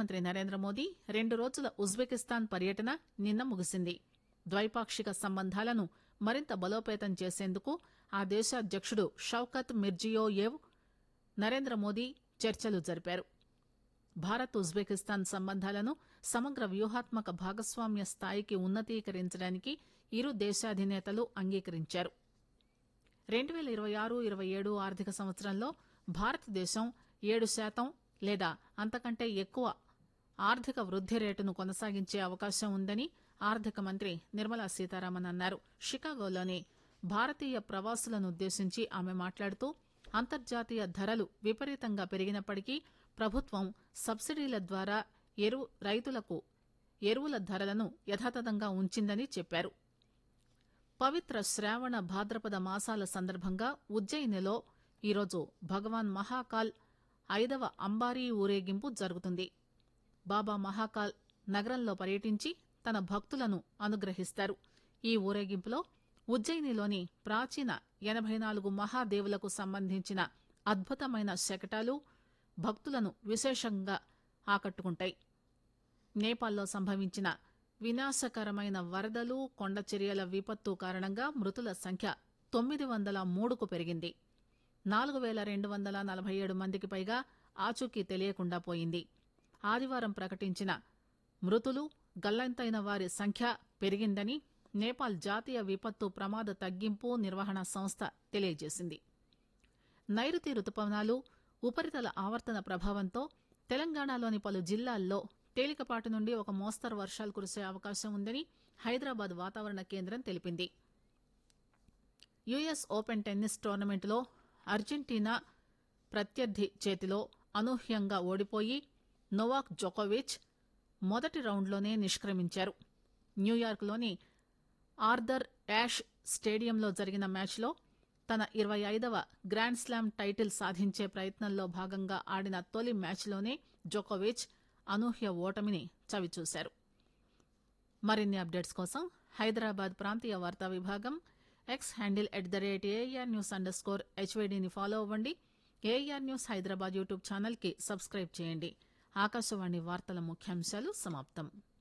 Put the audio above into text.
ప్రధానమంత్రి నరేంద్ర మోదీ రెండు రోజుల ఉజ్బెకిస్తాన్ పర్యటన నిన్న ముగిసింది ద్వైపాక్షిక సంబంధాలను మరింత బలోపేతం చేసేందుకు ఆ దేశ అధ్యకుడు షౌకత్ మిర్జియోయేవ్ నరేంద్ర మోదీ చర్చలు జరిపారు భారత్ ఉజ్బెకిస్తాన్ సంబంధాలను సమగ్ర వ్యూహాత్మక భాగస్వామ్య స్థాయికి ఉన్నతీకరించడానికి ఇరు దేశాధినేతలు అంగీకరించారు రెండు పేల ఇరవై ఆరు ఇరవై ఏడు ఆర్థిక సంవత్సరంలో భారతదేశం ఏడు శాతం లేదా అంతకంటే ఎక్కువ ఆర్థిక వృద్ది రేటును కొనసాగించే అవకాశం ఉందని ఆర్థిక మంత్రి నిర్మలా సీతారామన్ అన్నారు షికాగోలోని భారతీయ ప్రవాసులను ఉద్దేశించి ఆమె మాట్లాడుతూ అంతర్జాతీయ ధరలు విపరీతంగా పెరిగినప్పటికీ ప్రభుత్వం సబ్సిడీల ద్వారా ఎరువు రైతులకు ఎరువుల ధరలను యథాతథంగా ఉంచిందని చెప్పారు పవిత్ర శ్రావణ భాద్రపద మాసాల సందర్భంగా ఉజ్జయినిలో ఈరోజు భగవాన్ మహాకాల్ ఐదవ అంబారీ ఊరేగింపు జరుగుతుంది బాబా మహాకాల్ నగరంలో పర్యటించి తన భక్తులను అనుగ్రహిస్తారు ఈ ఊరేగింపులో ఉజ్జయినిలోని ప్రాచీన ఎనభై నాలుగు మహాదేవులకు సంబంధించిన అద్భుతమైన శకటాలు భక్తులను విశేషంగా ఆకట్టుకుంటాయి నేపాల్లో సంభవించిన వినాశకరమైన వరదలు కొండచర్యల విపత్తు కారణంగా మృతుల సంఖ్య తొమ్మిది వందల మూడుకు పెరిగింది నాలుగు పేల రెండు వందల నలభై ఏడు మందికి పైగా ఆచూకీ తెలియకుండా పోయింది ఆదివారం ప్రకటించిన మృతులు గల్లంతైన వారి సంఖ్య పెరిగిందని నేపాల్ జాతీయ విపత్తు ప్రమాద తగ్గింపు నిర్వహణ సంస్థ తెలియజేసింది నైరుతి రుతుపవనాలు ఉపరితల ఆవర్తన ప్రభావంతో తెలంగాణలోని పలు జిల్లాల్లో తేలికపాటి నుండి ఒక మోస్తరు వర్షాలు కురిసే అవకాశం ఉందని హైదరాబాద్ వాతావరణ కేంద్రం తెలిపింది యుఎస్ ఓపెన్ టెన్నిస్ టోర్నమెంట్లో అర్జెంటీనా ప్రత్యర్థి చేతిలో అనూహ్యంగా ఓడిపోయి నొవాక్ జోకోవిచ్ మొదటి రౌండ్లోనే నిష్క్రమించారు న్యూయార్క్లోని ఆర్థర్ యాష్ స్టేడియంలో జరిగిన మ్యాచ్లో తన ఇరవై ఐదవ గ్రాండ్ స్లామ్ టైటిల్ సాధించే ప్రయత్నంలో భాగంగా ఆడిన తొలి మ్యాచ్లోనే జోకోవిచ్ అనూహ్య ఓటమిని చవిచూశారు మరిన్ని అప్డేట్స్ కోసం హైదరాబాద్ ప్రాంతీయ వార్తా విభాగం X handle at the rate AR news underscore హెచ్వైడీని ఫాలో అవ్వండి AR news Hyderabad YouTube channel కి సబ్స్క్రైబ్ చేయండి ఆకాశవాణి వార్తల ముఖ్యాంశాలు సమాప్తం